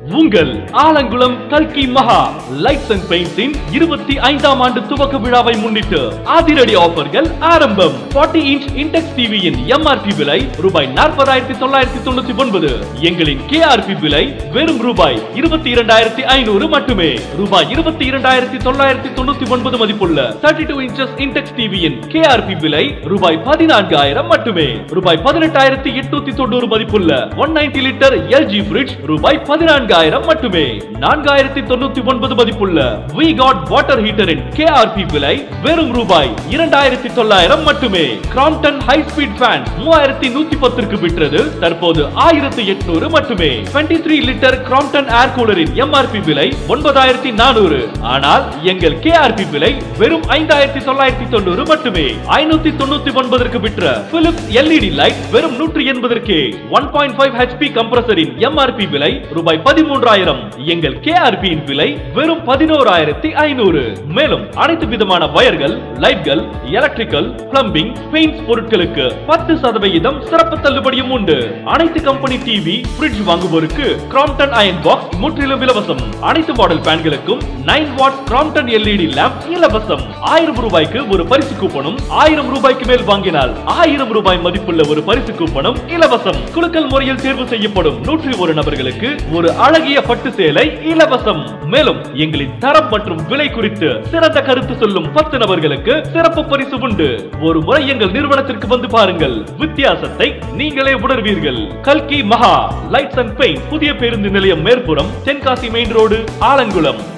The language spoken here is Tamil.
உங்கள் ஆலங்குளம் கல்கி மகா லைட்ஸ் அண்ட் பெயிண்ட்ஸின் இருபத்தி ஐந்தாம் ஆண்டு துவக்க விழாவை முன்னிட்டு அதிரடி ஆஃபர்கள் ஆரம்பம் 40 இன்ச் இன்டெக்ஸ் டிவியின் எம்ஆர்பி விலை ரூபாய் நாற்பதாயிரத்தி தொள்ளாயிரத்தி தொண்ணூத்தி ஒன்பது எங்களின் கேஆர்பி விலை வெறும் ரூபாய் இருபத்தி இரண்டாயிரத்தி ஐநூறு மட்டுமே ரூபாய் இருபத்தி இரண்டாயிரத்தி தொள்ளாயிரத்தி தொண்ணூத்தி ஒன்பது மதிப்புள்ள தேர்ட்டி டூ இன்ச்சஸ் இன்டெக்ஸ் டிவியின் கேஆர்பி விலை ரூபாய் பதினான்காயிரம் மட்டுமே ரூபாய் பதினெட்டாயிரத்தி எட்நூத்தி தொண்ணூறு மதிப்புள்ள one ninety litre LG fridge ரூபாய் பதினான்காயிரம் மட்டுமே நான்காயிரத்தி தொண்ணூத்தி ஒன்பது மதிப்புள்ள வி காட் வாட்டர் ஹீட்டரின் கேஆர்பி விலை வெறும் ரூபாய் இரண்டாயிரத்தி தொள்ளாயிரம் மட்டுமே கிராம்டன் ஹை ஸ்பீட் ஃபேன் மூவாயிரத்தி நூத்தி பத்திற்கு விற்றது தற்போது ஆயிரத்தி எட்நூறு மட்டுமே 23 த்ரீ லிட்டர் கிராம்டன் ஏர் கூலரின் எம்ஆர்பி விலை ஒன்பதாயிரத்தி நானூறு ஆனால் எங்கள் கேஆர்பி விலை வெறும் ஐந்தாயிரத்தி தொள்ளாயிரத்தி தொண்ணூறு மட்டுமே ஐநூத்தி தொண்ணூத்தி ஒன்பதற்கு விற்ற பிலிப்ஸ் எல்இடி லைட் வெறும் நூற்றி எண்பதற்கே ஒன் பாயிண்ட் ஃபைவ் ஹெச்பி கம்ப்ரஸரின் எம்ஆர்பி விலை ரூபாய் பதிமூன்றாயிரம் எங்கள் கேஆர்பியின் விலை வெறும் பதினோராயிரத்தி ஐநூறு மேலும் அனைத்து விதமான வயர்கள் லைட்கள் எலக்ட்ரிக்கல் பிளம்பிங் பெயிண்ட்ஸ் பொருட்களுக்கு பத்து சதவிகிதம் சிறப்பு தள்ளுபடியும் உண்டு அனைத்து கம்பெனி டிவி ஃபிரிட்ஜ் வாங்குவோருக்கு கிராம்டன் அயன் பாக்ஸ் முற்றிலும் இலவசம் அனைத்து மாடல் பேன்களுக்கும் nine watt Crompton LED lamp இலவசம் ஆயிரம் ரூபாய்க்கு ஒரு பரிசு கூப்பனும் ஆயிரம் ரூபாய்க்கு மேல் வாங்கினால் ஆயிரம் ரூபாய் மதிப்புள்ள ஒரு பரிசு கூப்பனும் இலவசம் குலுக்கல் முறையில் தேர்வு செய்யப்படும் நூற்றி ஒரு நபர்களுக்கு ஒரு அழகிய பட்டு சேலை இலவசம் மேலும் எங்களின் தரம் மற்றும் விலை குறித்து சிறந்த கருத்து சொல்லும் பத்து நபர்களுக்கு சிறப்பு பரிசு உண்டு ஒரு முறை எங்கள் நிறுவனத்திற்கு வந்து பாருங்கள் வித்தியாசத்தை நீங்களே உணர்வீர்கள் கல்கி மகா லைட்ஸ் அண்ட் பெயிண்ட் புதிய பேருந்து நிலையம் மேற்புறம் தென்காசி மெயின் ரோடு ஆலங்குளம்